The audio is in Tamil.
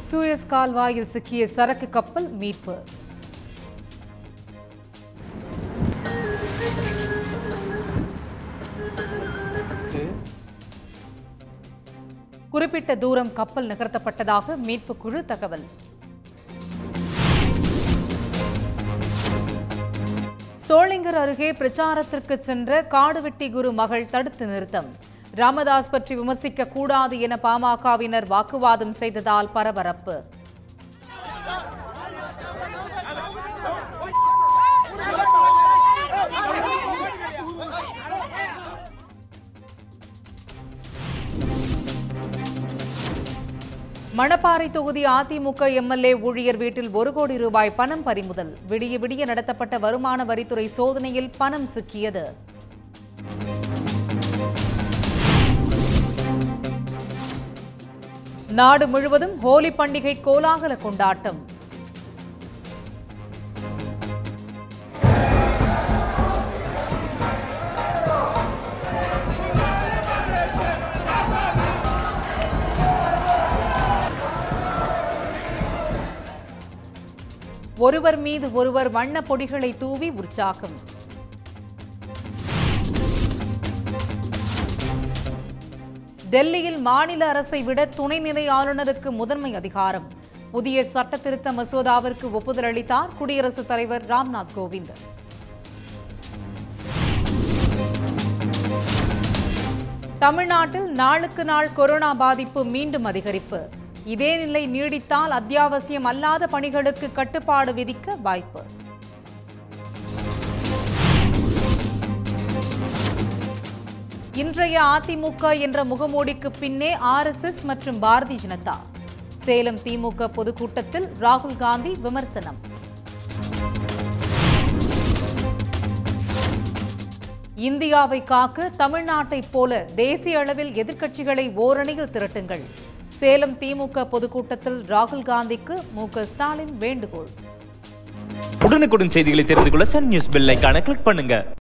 சூயஸ் கால்வாயில் சிக்கிய சரக்கு கப்பல் மீட்பு குறிப்பிட்ட தூரம் கப்பல் நகர்த்தப்பட்டதாக மீட்புக் குழு தகவல் சோளிங்கர் அருகே பிரச்சாரத்திற்கு சென்ற காடுவெட்டி குரு மகள் தடுத்து நிறுத்தம் ராமதாஸ் பற்றி விமர்சிக்க கூடாது என பாமகவினர் வாக்குவாதம் செய்ததால் பரபரப்பு மணப்பாறை தொகுதி அதிமுக எம்எல்ஏ ஊழியர் வீட்டில் ஒரு கோடி ரூபாய் பணம் பறிமுதல் விடிய விடிய நடத்தப்பட்ட வருமான வரித்துறை சோதனையில் பணம் சிக்கியது நாடு முழுவதும் ஹோலி பண்டிகை கோலாகல கொண்டாட்டம் ஒருவர் மீது ஒருவர் வண்ண பொடிகளை தூவி உற்சாகம் டெல்லியில் மாநில அரசை விட துணைநிலை ஆளுநருக்கு முதன்மை அதிகாரம் புதிய சட்ட திருத்த மசோதாவிற்கு ஒப்புதல் அளித்தார் குடியரசுத் தலைவர் ராம்நாத் கோவிந்த் தமிழ்நாட்டில் நாளுக்கு நாள் கொரோனா பாதிப்பு மீண்டும் அதிகரிப்பு இதே நிலை நீடித்தால் அத்தியாவசியம் அல்லாத பணிகளுக்கு கட்டுப்பாடு விதிக்க வாய்ப்பு இன்றைய அதிமுக என்ற முகமூடிக்கு பின்னே ஆர்எஸ்எஸ் மற்றும் பாரதிய ஜனதா சேலம் திமுக பொதுக்கூட்டத்தில் ராகுல் காந்தி விமர்சனம் இந்தியாவை காக்க தமிழ்நாட்டைப் போல தேசிய அளவில் எதிர்க்கட்சிகளை ஓரணியில் திரட்டுங்கள் சேலம் திமுக பொதுக்கூட்டத்தில் ராகுல் காந்திக்கு மு க ஸ்டாலின் வேண்டுகோள் உடனுக்குடன் செய்திகளை தெரிந்து கொள்ள சன் நியூஸ் பெல் ஐகானை கிளிக் பண்ணுங்க